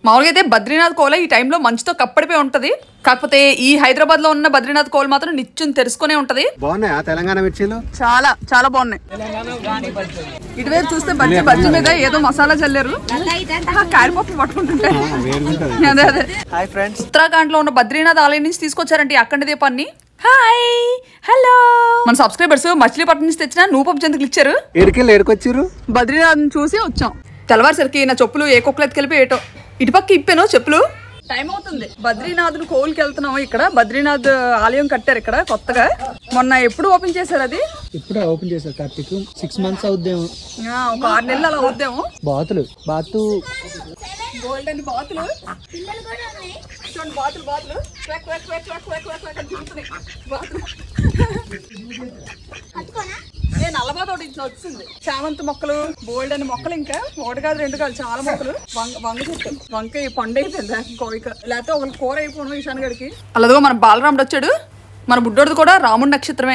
మామూలుగా అయితే బద్రీనాథ్ కోల ఈ టైంలో మంచుతో కప్పడిపోయి ఉంటది కాకపోతే ఈ హైదరాబాద్ లో ఉన్న బద్రీనాథ్ కోల్ మాత్రం నిత్యం తెరుచుకునే ఉంటది బాగున్నాయా తెలంగాణ మిర్చీలు చాలా చాలా బాగున్నాయి ఇటువైపు చూస్తే బజ్జీ బజ్జీ మీద ఏదో మసాలా చల్లారు ఆహా, కారిపప్పు పట్టుకుంటుంటే వేరుగుంటది అదే అదే హాయ్ ఫ్రెండ్స్ ఉత్తరాఖండ్ లో ఉన్న బద్రీనాథ్ ఆలయం నుంచి తీసుకొచ్చారంటే ఈ అఖండ దీపాన్ని హాయ్ హలో మన సబ్స్క్రైబర్స్ మచిలీపట్నం నుంచి తెచ్చిన నూపపు జంతుకులు ఇచ్చారు ఏడికెళ్ళి ఏడుకొచ్చిర్రు బద్రీనాథ్ చూసి వచ్చాం తెల్లవారుసరికి నా చెప్పులు ఏ కుక్కలు ఎత్తుకెళ్ళి ఏటో ఇటుపక్క ఇప్పాను చెప్పులు టైం అవుతుంది బద్రీనాథ్ కోల్కి వెళ్తున్నాము ఇక్కడ బద్రీనాథ్ ఆలయం కట్టారు ఇక్కడ కొత్తగా మొన్న ఎప్పుడు ఓపెన్ చేశారు అది ఇప్పుడే ఓపెన్ చేశారు కార్తీక్ సిక్స్ మంత్స్ అవుద్దేమో ఆ, ఒక ఆరు నెలలు అలా అవుద్దాము బాతులు బాతు గోల్డెన్ బాతులు చూడండి బాతులు బాతులు quack quack quack quack quack quack quack అని తిరుగుతున్నాయి బాతులు ఏ నల్లబాత ఒకటి ఇట్లా వచ్చింది చామంతి మొక్కలు బోల్డ్ అని మొక్కలు ఇంకా ఒకటి కాదు రెండు కాదు చాలా మొక్కలు వంగ వంగ చెట్టు వంక ఈ పండు అయిపోయింది కోయిక లేకపోతే ఒక కూర అయిపోను ఈశాన్ గడికి అలాగో మన బాలరాముడు వచ్చాడు మన బుడ్డోడిది కూడా రాముడి నక్షత్రమే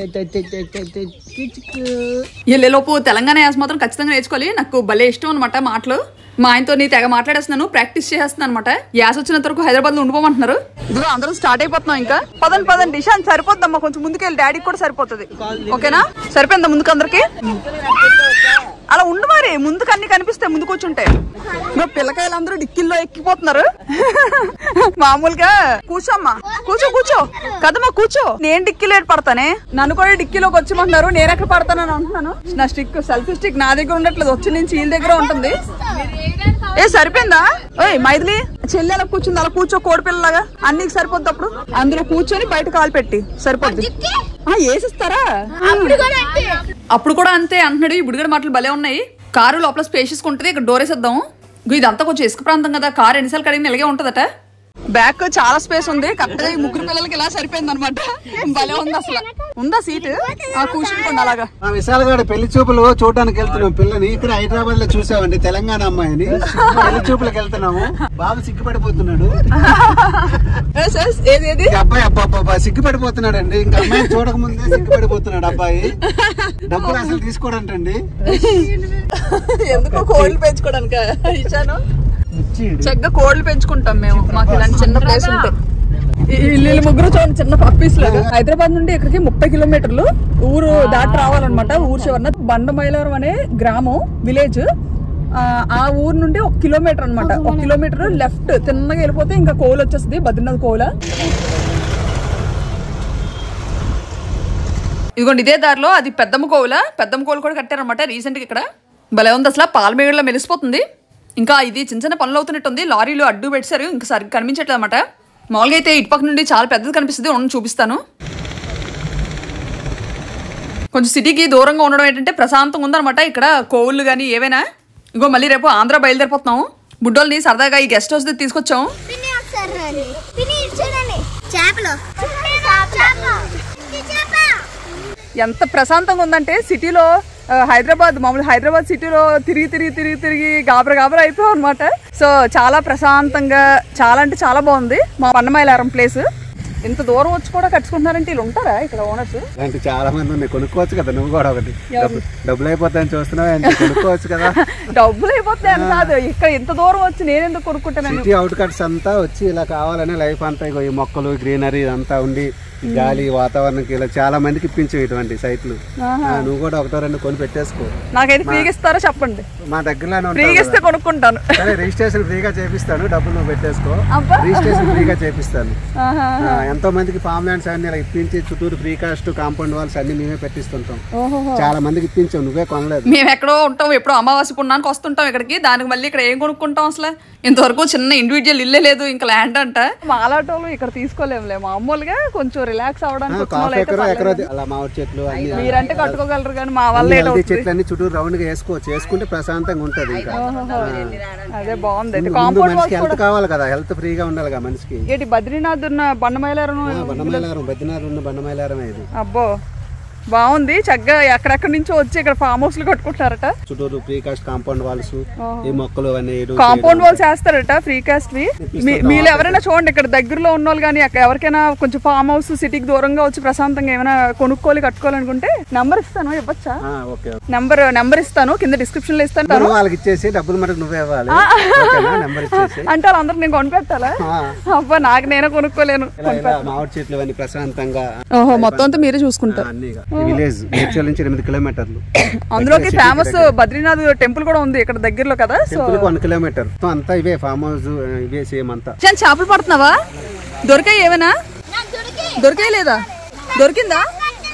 లోపు తెలంగాణ యాస మాత్రం ఖచ్చితంగా నేర్చుకోవాలి నాకు భలే ఇష్టం అనమాట మాటలు మా ఆయనతో నీ తెగ మాట్లాడేస్తున్నాను ప్రాక్టీస్ చేస్తున్నాను అనమాట యాస వచ్చినంత వరకు హైదరాబాద్ లో ఉండిపోమంటున్నారు ఇదిగో అందరం స్టార్ట్ అయిపోతున్నాం ఇంకా పదండి పదండి డిషాన్ సరిపోద్దమ్మా కొంచెం ముందుకెళ్ళి డాడీకి కూడా సరిపోతుంది ఓకేనా సరిపోయిందా ముందుకు అందరికి అలా ఉండు మరి ముందుకు అన్ని కనిపిస్తాయి ముందు కూర్చుంటే మా పిల్లకాయలు అందరూ డిక్కిల్లో ఎక్కిపోతున్నారు మామూలుగా కూర్చోమ్మా కూర్చో కూర్చో కదమ్మా కూర్చో నేను డిక్కీలో ఏడు పడతానే నన్ను కూడా డిక్కీలోకి వచ్చిమంటున్నారు నేను ఎక్కడ పడతానని అంటున్నాను నా స్టిక్ సెల్ఫీ స్టిక్ నా దగ్గర ఉండట్లేదు వచ్చి నుంచి వీళ్ళ దగ్గర ఉంటుంది ఏ సరిపోయిందా ఓయ్ మైథిలి చెల్లి అలా కూర్చుంది అలా కూర్చో కోడి పిల్లలాగా అన్నికి సరిపోద్ది అప్పుడు అందులో కూర్చొని బయట కాలు పెట్టి సరిపోద్ది ఆ, వేసిస్తారా అప్పుడు కూడా అంతే అంటున్నాడు ఈ బుడిగడ మాటలు భలే ఉన్నాయి కారు లోపల స్పేషియస్ ఉంటుంది ఇక్కడ డోర్ వేసేద్దాం ఇగో ఇదంతా కొంచెం ఇసుక ప్రాంతం కదా కారు ఎన్నిసార్లు కడిగిన ఇలాగే ఉంటదట బ్యాక్ చాలా స్పేస్ ఉంది కరెక్ట్ గా ఈ ముగ్గురు పిల్లలకి ఇలా సరిపోయింది అనమాట భలే ఉంది అసలు ఉందా సీట్ కూర్చుంటుంది అలాగా ఆ విశాలగాడ పెళ్లి చూపులు చూడడానికి వెళ్తున్నాం పిల్లని ఇక్కడ హైదరాబాద్ లో చూసామండి తెలంగాణ అమ్మాయిని పెళ్లి చూపులకు వెళ్తున్నాము బాబు సిగ్గుపడిపోతున్నాడు ఎస్, ఎస్, ఏది ఏది ఈ అబ్బాయి అబ్బా అబ్బా సిగ్గుపడిపోతున్నాడు అండి ఇంకా అమ్మాయిని చూడక ముందే సిగ్గుపడిపోతున్నాడు అబ్బాయి డబ్బులు అసలు తీసుకోడంటండి ఎందుకో కోళ్ళు పెంచుకోవడానికి ఇచ్చాను చక్కగా కోళ్ళు పెంచుకుంటాం మేము మాకు ఇలాంటి చిన్న ప్లేస్ ఉంటాయి ఈ- వీళ్ళు ముగ్గురు చూడండి చిన్న పప్పీస్ లాగా హైదరాబాద్ నుండి ఇక్కడికి ముప్పై కిలోమీటర్లు ఊరు దాటి రావాలన్నమాట ఊరు చివరన బండమైలవరం అనే గ్రామం విలేజ్ ఆ ఊరు నుండి ఒక కిలోమీటర్ అన్నమాట ఒక కిలోమీటర్ లెఫ్ట్ తిన్నగా వెళ్ళిపోతే ఇంకా కోల్ వచ్చేస్తుంది బద్రీనాథ్ కోల ఇదిగోండి ఇదే దారిలో అది పెద్దమ్మ కోవుల పెద్దమ్మ కోవులు కూడా కట్టారనమాట రీసెంట్గా ఇక్కడ భలే ఉంది అసలు పాలమేగడలో మెలిసిపోతుంది ఇంకా ఇది చిన్న చిన్న పనులు అవుతున్నట్టుంది లారీలు అడ్డు పెట్టారు ఇంకా సరిగ్గా కనిపించట్లేదు అనమాట మామూలుగా అయితే ఇటుపక్క నుండి చాలా పెద్దది కనిపిస్తుంది ఉండి చూపిస్తాను కొంచెం సిటీకి దూరంగా ఉండడం ఏంటంటే ప్రశాంతంగా ఉందన్నమాట ఇక్కడ కోవులు కానీ ఏవైనా ఇగో మళ్ళీ రేపు ఆంధ్ర బయలుదేరిపోతున్నాం బుడ్డోల్ని సరదాగా ఈ గెస్ట్ హౌస్ దగ్గర తీసుకొచ్చాం పిన్ని ఒకసారి రండి పిన్ని ఇటు చూడండి చేపలు చేప చేప ఎంత ప్రశాంతంగా ఉందంటే సిటీలో ఆ, హైదరాబాద్ మామూలు హైదరాబాద్ సిటీలో తిరిగి తిరిగి తిరిగి తిరిగి గాబర గాబర అయిపోయాం అనమాట సో చాలా ప్రశాంతంగా చాలా అంటే చాలా బాగుంది మా పన్నమైలారం ప్లేస్ ఇంత దూరం వచ్చి కూడా కట్టుకుంటున్నారంటే వీళ్ళు ఉంటారా ఇక్కడ ఓనర్స్ అంటే చాలా మంది ఉన్నాయి కొనుక్కోవచ్చు కదా నువ్వు కూడా ఒకటి డబ్బు- డబ్బులు అయిపోతాయని చూస్తున్నావు అంటే కొనుక్కోవచ్చు కదా డబ్బులు అయిపోతాయి అని కాదు ఇక్కడ ఇంత దూరం వచ్చి నేను ఎందుకు కొనుక్కుంటాను సిటీ అవుట్ కట్స్ అంతా వచ్చి ఇలా కావాలని లైఫ్ అంతా ఇగో ఈ మొక్కలు గ్రీనరీ అంతా ఉండి ఈ గాలి వాతావరణంకి ఇలా చాలా మందికి ఇప్పించు ఇటువంటి సైట్లు ఆ, నువ్వు కూడా ఒకటో రెండు కొని పెట్టేసుకో నాకైతే ఫ్రీగా ఇస్తారో చెప్పండి మా దగ్గరలోనే ఉంటావు ఫ్రీగా ఇస్తే కదా. కొనుక్కుంటాను సరే రిజిస్ట్రేషన్ ఫ్రీగా చేపిస్తాను డబ్బులు నువ్వు పెట్టేసుకో అబ్బా. రిజిస్ట్రేషన్ ఫ్రీగా చేపిస్తాను ఆహా. ఆ, ఎంతో మందికి ఫామ్ ల్యాండ్స్ అన్ని ఇలా ఇప్పించి చుట్టూరు ఫ్రీ కాస్ట్ కాంపౌండ్ వాల్స్ అన్ని మేమే పెట్టిస్తుంటాం ఓహోహో. చాలా మందికి ఇప్పించాం నువ్వే కొనలేదు మేము ఎక్కడో ఉంటాం ఎప్పుడో అమావాస్య పుణ్యానికి వస్తుంటాం ఇక్కడికి దానికి మళ్ళీ ఇక్కడ ఏం కొనుక్కుంటాం అసలు ఇంతవరకు చిన్న ఇండివిజువల్ ఇల్లే లేదు ఇంకా ల్యాండ్ అంట మాలాటోళ్ళు ఇక్కడ తీసుకోలేములే మామూలుగా కొంచెం రిలాక్స్ అవడానికి వచ్చిన కాఫీ వాళ్ళు అయితే ఎకరో ఎకరో పర్లేదు. అలా మామిడి చెట్లు అన్ని మీరంటే కట్టుకోగలరు కానీ మా వల్ల అన్ని ఏదో హెల్దీ చెట్లు అన్ని చుట్టూరు రౌండ్ గా వేసుకోవచ్చు వేసుకుంటే ప్రశాంతంగా ఉంటది ఇంకా అదే బాగుంది అయితే ముందు కాంపౌండ్ మనిషికి హెల్త్ కావాలి కదా హెల్త్ ఫ్రీగా ఉండాలిగా మనిషికి ఏంటి బద్రీనాథ్ ఉన్న బండమైలారం ఆ, బండమైలారం బద్రీనాథ్ ఉన్న బండమైలారం ఇది అబ్బో బాగుంది చక్కగా ఎక్కడెక్కడి నుంచో వచ్చి ఇక్కడ ఫామ్ హౌస్లు కట్టుకుంటున్నారట చుట్టూరు ప్రీకాస్ట్ కాంపౌండ్ వాల్స్ ఈ మొక్కలు అన్ని ఏడు కాంపౌండ్ వాల్స్ వేస్తారట ఫ్రీ కాస్ట్ వి మీ- మీరు ఎవరైనా చూడండి ఇక్కడ దగ్గరలో ఉన్న వాళ్ళు కానీ అక్కడ ఎవరికైనా కొంచెం ఫామ్ హౌస్ సిటీకి దూరంగా వచ్చి ప్రశాంతంగా ఏమైనా కొనుక్కోవాలి కట్టుకోవాలనుకుంటే నంబర్ ఇస్తాను ఇవ్వచ్చా ఆ, ఓకే నెంబర్ నెంబర్ ఇస్తాను కింద డిస్క్రిప్షన్ లో ఇస్తాను నువ్వు వాళ్ళకి ఇచ్చేసి డబ్బులు మనకు నువ్వే ఇవ్వాలి ఓకేనా నెంబర్ ఇచ్చేసి అంటే వాళ్ళందరూ నేను కొనిపెట్టాలా ఆ, అబ్బా నాకు నేనే కొనుక్కోలేను ఇలా ఇలా మామిడి చెట్లు ఇవన్నీ ప్రశాంతంగా ఓహో మొత్తం అంతా మీరే చూసుకుంటారు అన్ని విలేజ్ మేడ్చల్ నుంచి ఎనిమిది కిలోమీటర్లు అందులోకి ఫేమస్ బద్రీనాథ్ టెంపుల్ కూడా ఉంది ఇక్కడ దగ్గరలో కదా సో టెంపుల్ వన్ కిలోమీటర్ మొత్తం అంతా ఇవే ఫామ్ హౌస్ ఇవే సేమ్ అంతా నేను చేపలు పడుతున్నావా దొరికాయి ఏమైనా నాకు దొరికి దొరికాయి లేదా దొరికిందా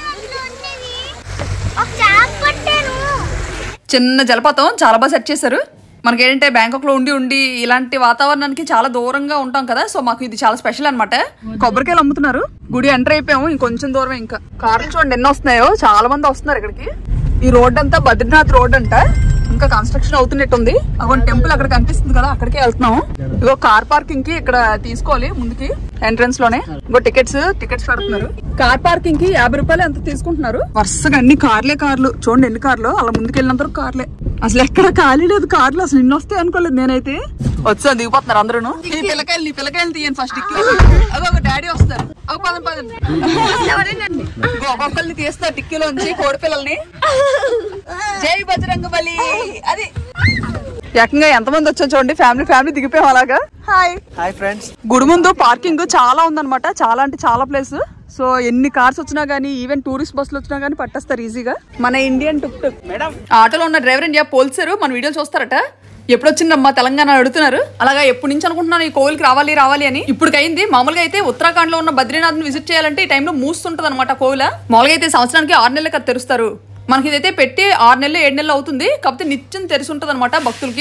ఒక చేప పట్టాను చిన్న జలపాతం చాలా బాగా సెట్ చేశారు మనకి ఏంటంటే బ్యాంకాక్ లో ఉండి ఉండి ఇలాంటి వాతావరణానికి చాలా దూరంగా ఉంటాం కదా సో మాకు ఇది చాలా స్పెషల్ అన్నమాట కొబ్బరికాయలు అమ్ముతున్నారు గుడి ఎంటర్ అయిపోయాము ఇంకొంచెం దూరమే ఇంకా కార్లు చూడండి ఎన్ని వస్తున్నాయో చాలా మంది వస్తున్నారు ఇక్కడికి ఈ రోడ్ అంతా బద్రీనాథ్ రోడ్ అంట ఇంకా కన్స్ట్రక్షన్ అవుతున్నట్టుంది అక్కడ టెంపుల్ అక్కడ కనిపిస్తుంది కదా అక్కడికే వెళ్తున్నాము ఇగో కార్ పార్కింగ్ కి ఇక్కడ తీసుకోవాలి ముందుకి ఎంట్రన్స్ లోనే ఇంకో టికెట్స్ టికెట్స్ పెడుతున్నారు కార్ పార్కింగ్ కి యాభై రూపాయలు ఎంత తీసుకుంటున్నారు వరుసగా అన్ని కార్లే కార్లు చూడండి ఎన్ని కార్లు అలా ముందుకు వెళ్ళినంత వరకు కార్లే అసలు ఎక్కడ ఖాళీ లేదు కార్లు అసలు ఇన్ని వస్తాయి అనుకోలేదు నేనైతే వచ్చా దిగిపోతున్నారు అందరూ నీ పిల్లకాయలు నీ పిల్లకాయలు తీయండి ఫస్ట్ అదో ఒక డాడీ వస్తారు ఒక పదం పదండి ఇగో ఒక్కొక్కరిని తీస్తారు టిక్కీలోంచి కోడి పిల్లల్ని జై బజరంగ బలి అది ఏకంగా ఎంతమంది వచ్చా చూడండి ఫ్యామిలీ ఫ్యామిలీ దిగిపోయాం అలాగా హాయ్ హాయ్ ఫ్రెండ్స్ గుడి ముందు పార్కింగ్ చాలా ఉందన్నమాట చాలా అంటే చాలా ప్లేస్ సో ఎన్ని కార్స్ వచ్చినా గానీ ఈవెన్ టూరిస్ట్ బస్సులు వచ్చినా గానీ పట్టేస్తారు ఈజీగా మన ఇండియన్ టుక్ టుక్ ఆటోలో ఉన్న డ్రైవర్ ఇండియా పోల్చారు మన వీడియోలు చూస్తారట ఎప్పుడు వచ్చిందమ్మా తెలంగాణ అడుగుతున్నారు అలాగా ఎప్పటి నుంచి అనుకుంటున్నాను ఈ కోవిల్కి రావాలి రావాలి అని ఇప్పుడు అయింది మామూలుగా అయితే ఉత్తరాఖండ్ లో ఉన్న బద్రీనాథ్ విజిట్ చేయాలంటే ఈ టైంలో మూస్తుంటది అనమాట కోవిల మామూలుగా అయితే సంవత్సరానికి ఆరు నెలలకు అది తెరుస్తారు మనకి ఇదైతే పెట్టి ఆరు నెలలు ఏడు నెలలు అవుతుంది కాకపోతే నిత్యం తెరిచి ఉంటది అనమాట భక్తులకి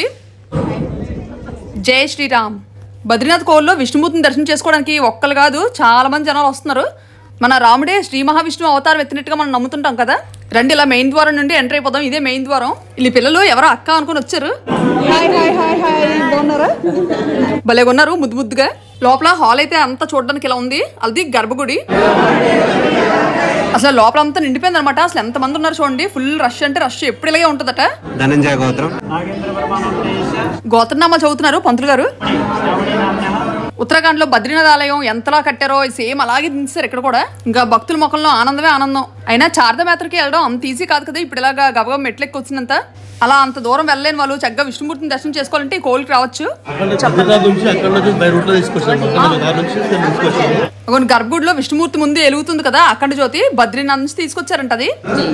జై శ్రీరామ్ బద్రీనాథ్ కోవిల్లో విష్ణుమూర్తిని దర్శనం చేసుకోవడానికి ఒక్కరు కాదు చాలా మంది జనాలు వస్తున్నారు మన రాముడే శ్రీ మహావిష్ణువు అవతారం ఎత్తినట్టుగా మనం నమ్ముతుంటాం కదా రండి ఇలా మెయిన్ ద్వారం నుండి ఎంటర్ అయిపోదాం ఇదే మెయిన్ ద్వారం వీళ్ళ పిల్లలు ఎవరో అక్క అనుకుని వచ్చారు హాయ్ హాయ్ హాయ్ హాయ్ బాగున్నారా భలే ఉన్నారు ముద్దు ముద్దుగా లోపల హాల్ అయితే అంతా చూడడానికి ఇలా ఉంది అది గర్భగుడి అసలు లోపల అంతా నిండిపోయింది అనమాట అసలు ఎంత మంది ఉన్నారు చూడండి ఫుల్ రష్ అంటే రష్ ఎప్పుడు ఇలాగే ఉంటుందట ధనంజయ గోత్రం గోత్రనామా చదువుతున్నారు పంతులు గారు ఉత్తరాఖండ్ లో బద్రీనాథ్ ఆలయం ఎంతలా కట్టారో సేమ్ అలాగే దించారు ఇక్కడ కూడా ఇంకా భక్తుల ముఖంలో ఆనందమే ఆనందం అయినా చారదమేత్రకి వెళ్ళడం అంత ఈజీ కాదు కదా ఇప్పుడు ఇలాగా గబగబ మెట్లెక్కి వచ్చినంత అలా అంత దూరం వెళ్ళలేని వాళ్ళు చక్కగా విష్ణుమూర్తిని దర్శనం చేసుకోవాలంటే ఈ కోవిల్కి రావచ్చు బద్రీనాథ్ నుంచి అక్కడ నుంచి బై రూట్ లో తీసుకొచ్చాము మొత్తం దాని నుంచి తీసుకొచ్చాము కొన్ని గర్భగుడిలో విష్ణుమూర్తి ముందు ఎలుగుతుంది కదా అక్కడ జ్యోతి బద్రీనాథ్ నుంచి తీసుకొచ్చారంట అది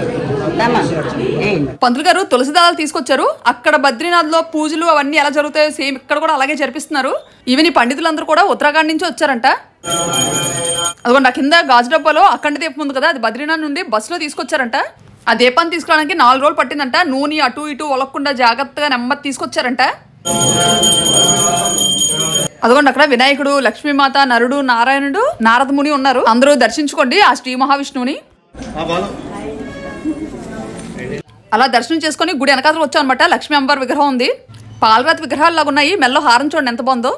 పంతులు గారు తులసి దళాలు తీసుకొచ్చారు అక్కడ బద్రీనాథ్ లో పూజలు అవన్నీ ఎలా జరుగుతాయో సేమ్ ఇక్కడ కూడా అలాగే జరిపిస్తున్నారు ఈవెన్ ఈ పండితులందరూ కూడా ఉత్తరాఖండ్ నుంచి వచ్చారంట అదిగోండి ఆ కింద గాజు డబ్బాలో అఖండ దీపం ఉంది కదా అది బద్రీనాథ్ నుండి బస్సులో తీసుకొచ్చారంట ఆ దీపాన్ని తీసుకురావడానికి నాలుగు రోజులు పట్టిందంట నూనె అటు ఇటు ఒలక్కుండా జాగ్రత్తగా నెమ్మది తీసుకొచ్చారంట అదిగోండి అక్కడ వినాయకుడు లక్ష్మీమాత నరుడు నారాయణుడు నారదముని ఉన్నారు అందరూ దర్శించుకోండి ఆ శ్రీ మహావిష్ణువుని అలా దర్శనం చేసుకొని గుడి వెనకాతలు వచ్చాం అనమాట లక్ష్మీ అమ్మవారి విగ్రహం ఉంది పాలరాతి విగ్రహాలు లాగా ఉన్నాయి మెల్లో హారం చూడండి ఎంత బాగుందో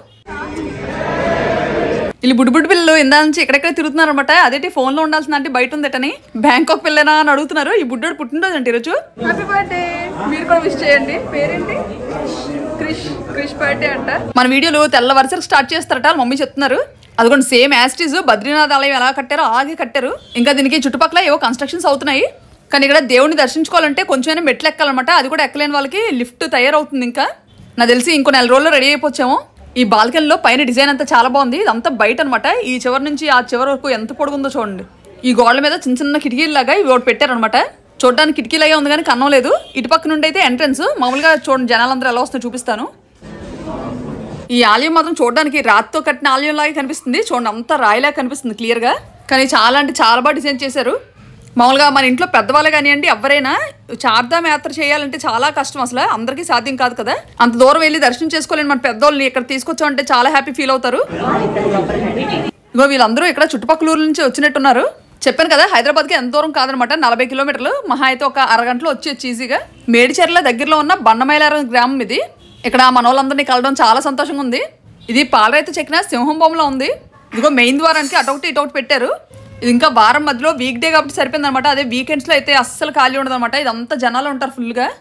వీళ్ళు బుడ్డి బుడ్డి పిల్లలు ఇందా నుంచి ఎక్కడెక్కడ తిరుగుతున్నారు అనమాట అదేంటి ఫోన్ లో ఉండాల్సిన అంటే బయట ఉందటని బ్యాంకాక్ పిల్లనా అని అడుగుతున్నారు ఈ బుడ్డోడు పుట్టినరోజు అంటే ఈరోజు హ్యాపీ బర్త్డే మీరు కూడా విష్ చేయండి పేరేంటి క్రిష్ క్రిష్ బర్త్డే అంట మన వీడియోలు తెల్ల వరుసలు స్టార్ట్ చేస్తారట వాళ్ళ మమ్మీ చెప్తున్నారు అదిగోండి సేమ్ యాస్టీస్ బద్రీనాథ్ ఆలయం ఎలా కట్టారో అలాగే కట్టారు ఇంకా దీనికి చుట్టుపక్కల ఏవో కన్స్ట్రక్షన్స్ అవుతున్నాయి కానీ ఇక్కడ దేవుడిని దర్శించుకోవాలంటే కొంచెమైనా మెట్లు ఎక్కాలన్నమాట అది కూడా ఎక్కలేని వాళ్ళకి లిఫ్ట్ తయారవుతుంది ఇంకా నాకు తెలిసి ఇంకో నెల రోజుల్లో రెడీ అయిపోవచ్చాము ఈ బాల్కనీలో పైన డిజైన్ అంతా చాలా బాగుంది ఇదంతా బయట అనమాట ఈ చివరి నుంచి ఆ చివరి వరకు ఎంత పొడుగుందో చూడండి ఈ గోడల మీద చిన్న చిన్న కిటికీలాగా ఇవి ఒకటి పెట్టారనమాట చూడడానికి కిటికీలాగే ఉంది కానీ కన్నం లేదు ఇటు పక్క నుండి అయితే ఎంట్రన్స్ మామూలుగా చూడండి జనాలందరూ ఎలా వస్తుందో చూపిస్తాను ఈ ఆలయం మాత్రం చూడడానికి రాతితో కట్టిన ఆలయం లాగా కనిపిస్తుంది చూడండి అంతా రాయిలా కనిపిస్తుంది క్లియర్ గా కానీ చాలా అంటే చాలా బాగా డిజైన్ చేశారు మామూలుగా మన ఇంట్లో పెద్దవాళ్ళు కానివ్వండి ఎవరైనా చార్ధామ యాత్ర చేయాలంటే చాలా కష్టం అసలు అందరికీ సాధ్యం కాదు కదా అంత దూరం వెళ్ళి దర్శనం చేసుకోలేని మన పెద్దోళ్ళని ఇక్కడ తీసుకొచ్చామంటే చాలా హ్యాపీ ఫీల్ అవుతారు ఇగో వీళ్ళందరూ ఇక్కడ చుట్టుపక్కల ఊర్ల నుంచి వచ్చినట్టున్నారు చెప్పాను కదా హైదరాబాద్కి ఎంత దూరం కాదనమాట నలభై కిలోమీటర్లు మహా అయితే ఒక అరగంటలో వచ్చేయచ్చు ఈజీగా మేడిచెర్ల దగ్గరలో ఉన్న బండమైలారం గ్రామం ఇది ఇక్కడ మన వాళ్ళందరినీ కలవడం చాలా సంతోషంగా ఉంది ఇది పాలరైతు చెక్కిన సింహం బొమ్మలో ఉంది ఇదిగో మెయిన్ ద్వారానికి అటొకటి ఇటొకటి పెట్టారు ఇది ఇంకా వారం మధ్యలో వీక్ డే కాబట్టి సరిపోయింది అనమాట అదే వీకెండ్స్ లో అయితే అస్సలు ఖాళీ ఉండదు అనమాట ఇదంతా జనాలు ఉంటారు ఫుల్ గా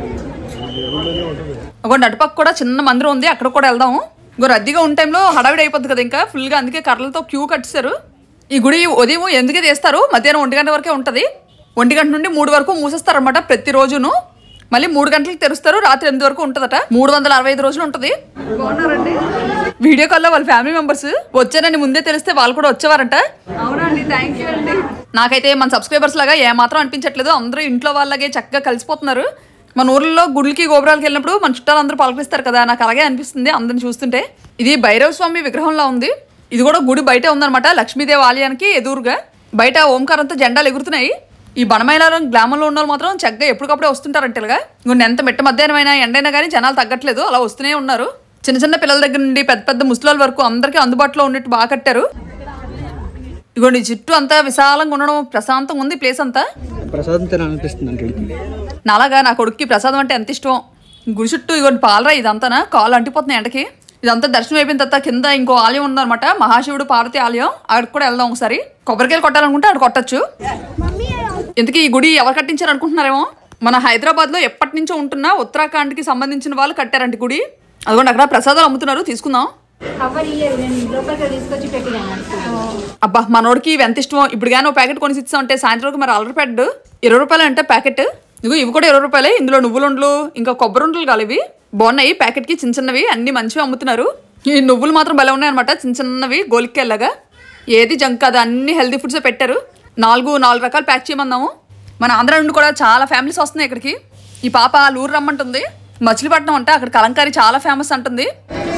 ఒక నటుపక్క కూడా చిన్న మందిరం ఉంది అక్కడ కూడా వెళ్దాము ఇంకో రద్దీగా ఉన్న టైంలో హడావిడి అయిపోద్ది కదా ఇంకా ఫుల్ గా అందుకే కర్రలతో క్యూ కట్టిస్తారు ఈ గుడి ఉదయం ఎందుకే తీస్తారు మధ్యాహ్నం ఒంటి గంట వరకే ఉంటది ఒంటి గంట నుండి మూడు వరకు మూసేస్తారు అనమాట ప్రతి రోజును మళ్ళీ మూడు గంటలకు తెరుస్తారు రాత్రి ఎనిమిది వరకు ఉంటదట మూడు వందల అరవై ఐదు రోజులు ఉంటది బాగున్నారండి వీడియో కాల్లో వాళ్ళ ఫ్యామిలీ మెంబర్స్ వచ్చారని ముందే తెలిస్తే వాళ్ళు కూడా వచ్చేవారంట అవునండి థ్యాంక్ యూ అండి నాకైతే మన సబ్స్క్రైబర్స్ లాగా ఏమాత్రం అనిపించట్లేదు అందరూ ఇంట్లో వాళ్ళగే చక్కగా కలిసిపోతున్నారు మన ఊర్లో గుడికి గోపురాలకు వెళ్ళినప్పుడు మన చుట్టాలు అందరూ పలకరిస్తారు కదా నాకు అలాగే అనిపిస్తుంది అందరిని చూస్తుంటే ఇది భైరవ స్వామి విగ్రహంలా ఉంది ఇది కూడా గుడి బయటే ఉందన్నమాట లక్ష్మీదేవి ఆలయానికి ఎదురుగా బయట ఓంకారంతో జెండాలు ఎగురుతున్నాయి ఈ బనమైలారం గ్రామంలో ఉన్న వాళ్ళు మాత్రం చక్కగా ఎప్పటికప్పుడే వస్తుంటారంట ఇలాగా ఇంకొన్ని ఎంత మిట్ట మధ్యాహ్నం అయినా ఎండైనా కానీ జనాలు తగ్గట్లేదు అలా వస్తూనే ఉన్నారు చిన్న చిన్న పిల్లల దగ్గర నుండి పెద్ద పెద్ద ముసలాల వరకు అందరికీ అందుబాటులో ఉన్నట్టు బాగా కట్టారు ఇగోండి ఈ చుట్టూ అంతా విశాలంగా ఉండడం ప్రశాంతంగా ఉంది ప్లేస్ అంతా ప్రసాదం తినాలనిపిస్తుంది అంటే నాలాగా నా కొడుక్కి ప్రసాదం అంటే ఎంత ఇష్టం గుడి చుట్టూ ఇగోండి పాలరా ఇదంతానా కాళ్ళు అంటిపోతున్నాయి ఎండకి ఇదంతా దర్శనం అయిపోయిన తర్వాత కింద ఇంకో ఆలయం ఉందన్నమాట మహాశివుడు పార్వతి ఆలయం అక్కడికి కూడా వెళ్దాం ఒకసారి కొబ్బరికాయలు కొట్టాలనుకుంటే అక్కడ కొట్టచ్చు ఇంతకీ ఈ గుడి ఎవరు కట్టించారు అనుకుంటున్నారేమో మన హైదరాబాద్ లో ఎప్పటి నుంచో ఉంటున్న ఉత్తరాఖండ్ కి సంబంధించిన వాళ్ళు కట్టారంట గుడి అదిగోండి అక్కడ ప్రసాదాలు అమ్ముతున్నారు తీసుకుందాం కవర్ ఇయ్యరు నేను లోపలికి తీసుకొచ్చి పెట్టినాను అబ్బా మనోడికి ఇవి ఎంత ఇష్టమో ఇప్పుడు కానీ ఒక ప్యాకెట్ కొనిసి ఇస్తామంటే సాయంత్రం మరి అల్లరి ప్యాకెట్ ఇరవై రూపాయలు అంటే ప్యాకెట్ ఇదిగో ఇవి కూడా ఇరవై రూపాయలే ఇందులో నువ్వులుండ్లు ఇంకా కొబ్బరి ఉండలు కలివి బాగున్నాయి ప్యాకెట్ కి చిన్న చిన్నవి అన్ని మంచివి అమ్ముతున్నారు ఈ నువ్వులు మాత్రం భలే ఉన్నాయన్నమాట చిన్న చిన్నవి గోలిక్కెళ్ళగా ఏది జంక్ కాదు అన్ని హెల్తీ ఫుడ్స్ పెట్టారు నాలుగు నాలుగు రకాలు ప్యాక్ చేయమన్నాము మన ఆంధ్ర నుండి కూడా చాలా ఫ్యామిలీస్ వస్తున్నాయి ఇక్కడికి ఈ పాప వాళ్ళ ఊరు రమ్మంటుంది మచిలీపట్నం అంటే అక్కడ కలంకారీ చాలా ఫేమస్ అంటుంది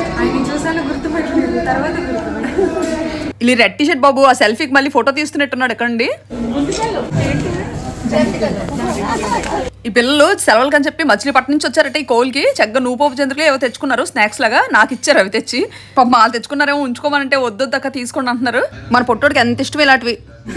ఇది రెడ్ టీ షర్ట్ బాబు ఆ సెల్ఫీకి మళ్ళీ ఫోటో తీస్తున్నట్టున్నాడు ఎక్కడండి ఈ పిల్లలు సెలవులు కని చెప్పి మచిలీపట్నం నుంచి వచ్చారట ఈ కోల్కి చక్కగా నూపోపు చంద్రులు ఏవో తెచ్చుకున్నారు స్నాక్స్ లాగా నాకు ఇచ్చారు అవి తెచ్చి పాప వాళ్ళు తెచ్చుకున్నారేమో ఉంచుకోమనంటే వద్దొద్దక్క తీసుకోండి అంటున్నారు మన పొట్టోడికి ఎంత ఇష్టం ఇలాంటివి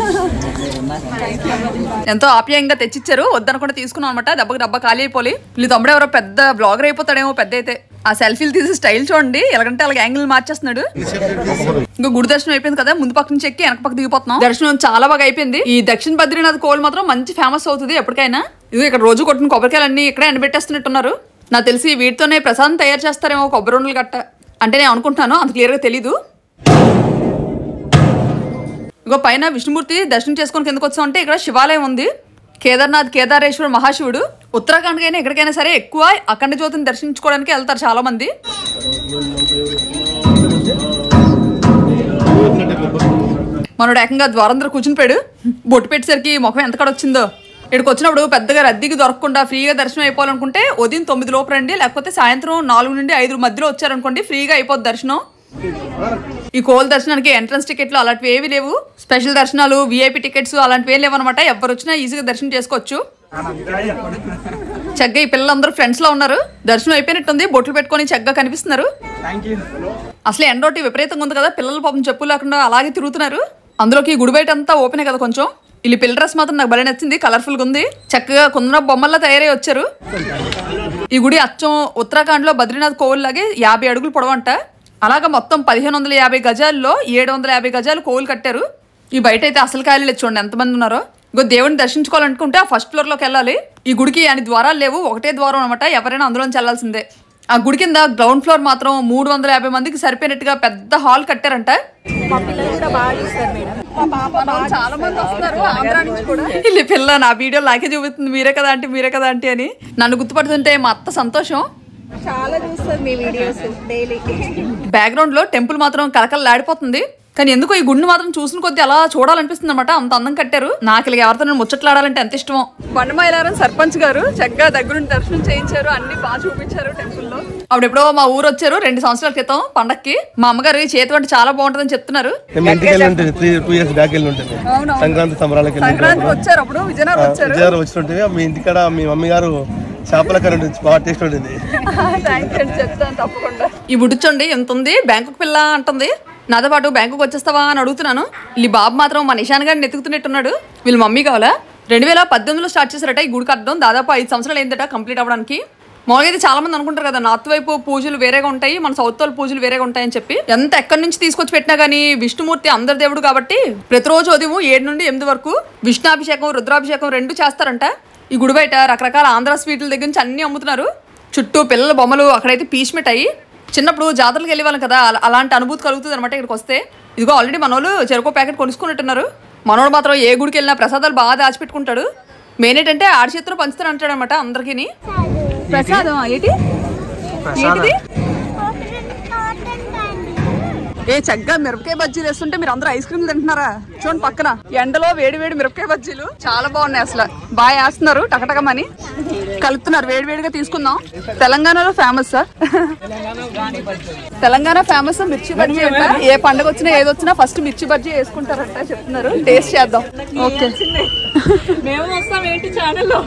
ఎంతో ఆప్యాయంగా తెచ్చిచ్చారు వద్దనకుండా తీసుకున్నాం అనమాట దెబ్బకి డబ్బా ఖాళీ అయిపోయి వీళ్ళు తమ్ముడు ఎవరో పెద్ద బ్లాగర్ అయిపోతాడేమో పెద్ద అయితే ఆ సెల్ఫీలు తీసి స్టైల్ చూడండి ఎలాగంటే అలాగే యాంగిల్ మార్చేస్తున్నాడు ఇంకా గుడి దర్శనం అయిపోయింది కదా ముందు పక్క నుంచి ఎక్కి వెనక పక్క దిగిపోతున్నాం దర్శనం చాలా బాగా అయిపోయింది ఈ దక్షిణ బద్రీనాథ్ కోల్ మాత్రం మంచి ఫేమస్ అవుతుంది ఎప్పటికైనా ఇది ఇక్కడ రోజు కొట్టిన కొబ్బరికాయలన్నీ ఇక్కడే ఎండబెట్టేస్తున్నట్టున్నారు నాకు తెలిసి వీటితోనే ప్రసాదం తయారు చేస్తారేమో కొబ్బరి ఉండలు గట్ట అంటే నేను అనుకుంటున్నాను అంత క్లియర్గా తెలీదు ఇగో పైన విష్ణుమూర్తి దర్శనం చేసుకొని కిందకు వచ్చామంటే ఇక్కడ శివాలయం ఉంది కేదార్నాథ్ కేదారేశ్వర మహాశివుడు ఉత్తరాఖండ్ కైనా ఎక్కడికైనా సరే ఎక్కువ అఖండ జ్యోతిని దర్శించుకోవడానికి వెళ్తారు చాలా మంది మనోడు ఏకంగా ద్వారందరూ కూర్చుని పోయాడు బొట్టు పెట్టేసరికి ముఖం ఎంత వచ్చిందో ఇక్కడికి వచ్చినప్పుడు పెద్దగా రద్దీకి దొరకకుండా ఫ్రీగా దర్శనం అయిపోవాలనుకుంటే ఉదయం తొమ్మిది లోపు రండి లేకపోతే సాయంత్రం నాలుగు నుండి ఐదు మధ్యలో వచ్చారనుకోండి ఫ్రీగా అయిపోద్ది దర్శనం ఈ కోల్ దర్శనానికి ఎంట్రన్స్ టికెట్లు అలాంటివి ఏవి లేవు స్పెషల్ దర్శనాలు విఐపి టికెట్స్ అలాంటివి ఏం లేవన్నమాట ఎవరు వచ్చినా ఈజీగా దర్శనం చేసుకోవచ్చు చక్కగా ఈ పిల్లలందరూ ఫ్రెండ్స్ లో ఉన్నారు దర్శనం అయిపోయినట్టుంది బొట్లు పెట్టుకొని చక్కగా కనిపిస్తున్నారు అసలు ఎండోటి విపరీతంగా ఉంది కదా పిల్లలు పాపం చెప్పు లేకుండా అలాగే తిరుగుతున్నారు అందులోకి ఈ గుడి బయట అంతా ఓపెనే కదా కొంచెం వీళ్ళు పిల్ల డ్రెస్ మాత్రం నాకు భలే నచ్చింది కలర్ఫుల్ గా ఉంది చక్కగా కుందన బొమ్మల్లా తయారై వచ్చారు ఈ గుడి అచ్చం ఉత్తరాఖండ్ లో బద్రీనాథ్ కోవిల్ లాగే యాభై అడుగులు పొడవంట అలాగా మొత్తం పదిహేను వందల యాభై గజాల్లో ఏడు వందల యాభై గజాలు కోవులు కట్టారు ఈ బయట అయితే అసలు కాయలు లేదు చూడండి ఎంతమంది ఉన్నారో ఇంకో దేవుడిని దర్శించుకోవాలనుకుంటే ఆ ఫస్ట్ ఫ్లోర్ లోకి వెళ్ళాలి ఈ గుడికి అని ద్వారాలు లేవు ఒకటే ద్వారం అనమాట ఎవరైనా అందులోంచి వెళ్ళాల్సిందే ఆ గుడి కింద గ్రౌండ్ ఫ్లోర్ మాత్రం మూడు వందల యాభై మందికి సరిపోయినట్టుగా పెద్ద హాల్ కట్టారంట చాలా మంది వస్తున్నారు ఆంధ్ర నుంచి కూడా వీళ్ళ పిల్ల నా వీడియో నాకే చూపిస్తుంది మీరే కదా అంటే మీరే కదా అంటే అని నన్ను గుర్తుపడుతుంటే మా అత్త సంతోషం చాలా చూస్తుంది మీ వీడియోస్ డైలీ బ్యాక్గ్రౌండ్ లో టెంపుల్ మాత్రం కలకలలాడిపోతుంది కానీ ఎందుకో ఈ గుండు మాత్రం చూసిన కొద్దీ అలా చూడాలనిపిస్తుంది అనమాట అంత అందం కట్టారు నాకు ఇలా ఎవరితో నేను ముచ్చట్లాడాలంటే ఎంత ఇష్టమో బండమైలారం సర్పంచ్ గారు చక్కగా దగ్గరుండి దర్శనం చేయించారు అన్ని బాగా చూపించారు టెంపుల్ లో అప్పుడు ఎప్పుడో మా ఊరు వచ్చారు రెండు సంవత్సరాల క్రితం పండక్కి మా అమ్మగారు ఈ చేతి వంట చాలా బాగుంటుందని చెప్తున్నారు మేము ఇంటికి వెళ్ళి ఉంటుంది త్రీ టూ ఇయర్స్ బ్యాక్ వెళ్ళి ఉంటుంది సంక్రాంతి సంబరాలకి వెళ్ళి సంక్రాంతికి వచ్చారు అప్పుడు విజయనగరం వచ్చారు విజయవాడ వచ్చినట్టు మీ ఇంటికాడ మీ మమ్మీ గారు చేపల కర్రీ ఉంటుంది బాగా టేస్ట్ ఉంటుంది థ్యాంక్ యూ చెప్తాను తప్పకుండా ఈ బుడ్డుచండి ఎంత ఉంది బ్యాంకుకు పిల్ల అంటుంది నాతో పాటు బ్యాంకుకి వచ్చేస్తావా అని అడుగుతున్నాను ఈ బాబు మాత్రం మా నిషాన్ గారిని ఎత్తుకుతున్నట్టున్నాడు వీళ్ళ మమ్మీ కావాలా రెండు వేల పద్దెనిమిదిలో స్టార్ట్ చేశారట ఈ గుడి కట్టడం దాదాపు ఐదు సంవత్సరాలు అయిందట కంప్లీట్ అవ్వడానికి మామూలుగా అయితే చాలా మంది అనుకుంటారు కదా నార్త్ వైపు పూజలు వేరేగా ఉంటాయి మన సౌత్ వాళ్ళ పూజలు వేరేగా ఉంటాయని చెప్పి ఎంత ఎక్కడి నుంచి తీసుకొచ్చి పెట్టినా కానీ విష్ణుమూర్తి అందరి దేవుడు కాబట్టి ప్రతిరోజు ఉదయం ఏడు నుండి ఎనిమిది వరకు విష్ణాభిషేకం రుద్రాభిషేకం రెండు చేస్తారంట ఈ గుడి బయట రకరకాల ఆంధ్ర స్వీట్ల దగ్గర నుంచి అన్ని అమ్ముతున్నారు చుట్టూ పిల్లల బొమ్మలు అక్కడైతే పీచ్ మిఠాయి చిన్నప్పుడు జాతరలకు వెళ్ళే వాళ్ళం కదా అలా- అలాంటి అనుభూతి కలుగుతుంది అనమాట ఇక్కడికి వస్తే ఇదిగో ఆల్రెడీ మనోళ్ళు చెరుకు ప్యాకెట్ కొనుక్కున్నట్టున్నారు మనోడు మాత్రం ఏ గుడికి వెళ్ళినా ప్రసాదాలు బాగా దాచిపెట్టుకుంటాడు మెయిన్ ఏంటంటే ఆడి చేతిలో పంచుతారు అంటాడు అనమాట అందరికీ ప్రసాదం ఏంటి ఏంటిది కాటన్ క్యాండీ ఏ చక్కగా మిరపకాయ బజ్జీలు వేస్తుంటే మీరు అందరూ ఐస్ క్రీమ్ తింటున్నారా చూడండి పక్కన ఎండలో వేడి వేడి మిరపకాయ బజ్జీలు చాలా బాగున్నాయి అసలు బాగా వేస్తున్నారు టకటకమని కలుపుతున్నారు వేడి వేడిగా తీసుకుందాం తెలంగాణలో ఫేమస్ సార్ తెలంగాణ ఫేమస్ మిర్చి బజ్జీ అంట ఏ పండుగ వచ్చినా ఏది వచ్చినా ఫస్ట్ మిర్చి బజ్జీ వేసుకుంటారంట చెప్తున్నారు టేస్ట్ చేద్దాం ఓకే మేము వస్తాం ఏంటి ఛానల్లో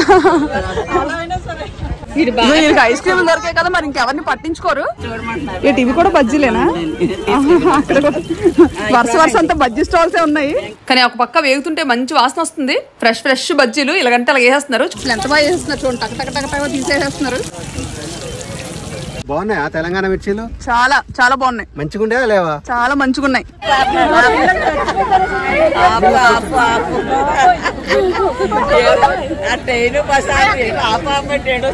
ఇదిగో వీళ్ళకి ఐస్ క్రీమ్ దొరికాయి కదా మరి ఇంకెవరిని పట్టించుకోరు ఏంటి ఇవి కూడా బజ్జీలేనా అక్కడ కూడా వరుస వరుస అంతా బజ్జీ స్టాల్సే ఉన్నాయి కానీ ఒక పక్క వేగుతుంటే మంచి వాసన వస్తుంది ఫ్రెష్ ఫ్రెష్ బజ్జీలు ఇలాగంటే అలా వేసేస్తున్నారు అసలు ఎంత బాగా వేసేస్తున్నారు చూడండి టక టక టక టక తీసేసేస్తున్నారు బాగున్నాయా తెలంగాణ మిర్చీలు చాలా చాలా బాగున్నాయి మంచిగుండే లేవా చాలా మంచిగా ఉన్నాయి ఆ ట్రైన్ బస్ ఆప ఆపంటాడు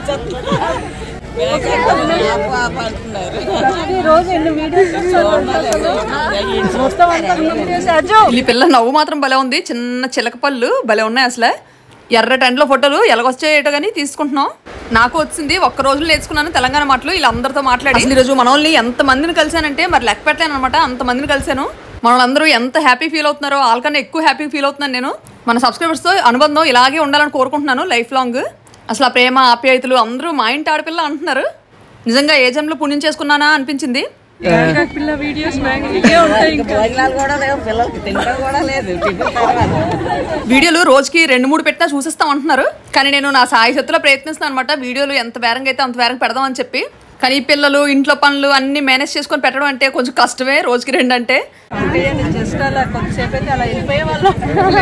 ఈ పిల్ల నవ్వు మాత్రం భలే ఉంది చిన్న చిలక పళ్ళు భలే ఉన్నాయి అసలు ఎర్ర టెంట్లో ఫోటోలు ఎలాగొచ్చాయటో కానీ తీసుకుంటున్నాం నాకు వచ్చింది ఒక్క రోజులో నేర్చుకున్నాను తెలంగాణ మాటలు వీళ్ళందరితో మాట్లాడి అసలు ఈరోజు మనల్ని ఎంత మందిని కలిసానంటే మరి లెక్క పెట్టలేను అనమాట అంత మందిని కలిసాను మనల్ని ఎంత హ్యాపీ ఫీల్ అవుతున్నారో వాళ్ళకన్నా ఎక్కువ హ్యాపీ ఫీల్ అవుతున్నాను నేను మన సబ్స్క్రైబర్స్తో అనుబంధం ఇలాగే ఉండాలని కోరుకుంటున్నాను లైఫ్ లాంగ్ అసలు ఆ ప్రేమ ఆప్యాయతలు అందరూ మా ఇంటి ఆడపిల్ల అంటున్నారు నిజంగా ఏ జన్మలో పుణ్యం చేసుకున్నానా అనిపించింది పిల్ల వీడియోస్ ఇవే ఉంటాయి ఇంకా కూడా లేవు పిల్లలకి తింటాం కూడా లేదు టిఫిన్ తర్వాత వీడియోలు రోజుకి రెండు మూడు పెట్టినా చూసిస్తాం అంటున్నారు కానీ నేను నా సాయి శక్తిలో ప్రయత్నిస్తున్నాను అనమాట వీడియోలు ఎంత బేరంగా అయితే అంత బేరంగా పెడదామని చెప్పి కానీ ఈ పిల్లలు ఇంట్లో పనులు అన్ని మేనేజ్ చేసుకొని పెట్టడం అంటే కొంచెం కష్టమే రోజుకి రెండు అంటే జస్ట్ అలా కొంతసేపు అయితే అలా వెళ్ళిపోయే వాళ్ళం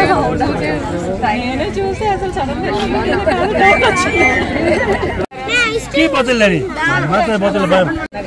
నేనే చూసి అసలు కీ పోతుంది మాత్రం పోతుంది భయం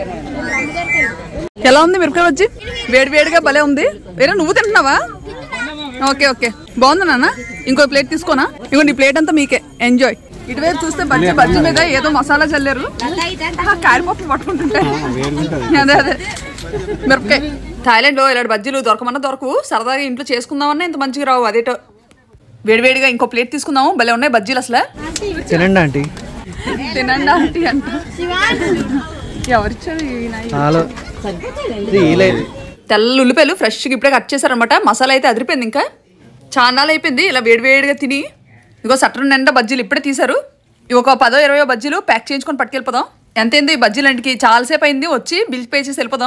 ఎలా ఉంది మిరపకాయ వచ్చి వేడి వేడిగా భలే ఉంది వేరే నువ్వు తింటున్నావా ఓకే ఓకే బాగుంది నాన్న ఇంకో ప్లేట్ తీసుకోనా ఇగోండి ఈ ప్లేట్ అంతా మీకే ఎంజాయ్ ఇటువైపు చూస్తే బజ్జీ బజ్జీ మీద ఏదో మసాలా చల్లారు ఆ, కారిపప్పు పట్టుకుంటుంటే అదే అదే మిరపకాయ థాయిలాండ్ లో ఇలాంటి బజ్జీలు దొరకమన్నా దొరకవు సరదాగా ఇంట్లో చేసుకుందామన్నా ఇంత మంచిగా రావు అదేటో వేడివేడిగా ఇంకో ప్లేట్ తీసుకుందాము భలే ఉన్నాయి బజ్జీలు అసలు తినండి ఆంటీ తినండి ఆంటీ అంట ఎవరిచ్చారు ఈ నాయి? చాలా ఇది ఈలేదు తెల్ల ఉల్లిపాయలు ఫ్రెష్గా ఇప్పుడే కట్ చేశారనమాట మసాలా అయితే అదిరిపోయింది ఇంకా చాన్నాళ్ళు అయిపోయింది ఇలా వేడివేడిగా తిని ఇగో సట్టర్ నిండా బజ్జీలు ఇప్పుడే తీశారు ఇవి ఒక పదో ఇరవయో బజ్జీలు ప్యాక్ చేయించుకొని పట్టుకెళ్ళిపోదాం ఎంతైంది ఈ బజ్జీలు ఇంటికి చాలాసేపు అయింది వచ్చి బిల్ పే చేసి వెళ్ళిపోదాం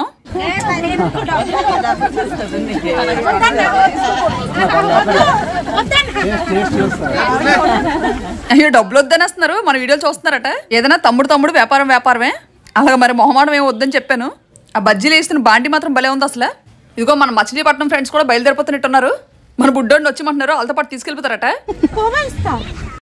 అయ్యో డబ్బులు వద్దనేస్తున్నారు మన వీడియోలు చూస్తున్నారట ఏదైనా తమ్ముడు తమ్ముడు వ్యాపారం వ్యాపారమే అలాగే మరి మొహమాటం ఏం వద్దని చెప్పాను ఆ బజ్జీలు వేస్తున్న బాండి మాత్రం భలే ఉంది అసలు ఇదిగో మన మచిలీపట్నం ఫ్రెండ్స్ కూడా బయలుదేరిపోతున్నట్టున్నారు మన బుడ్డోడిని వచ్చి మంటున్నారు వాళ్ళతో పాటు తీసుకెళ్ళిపోతారట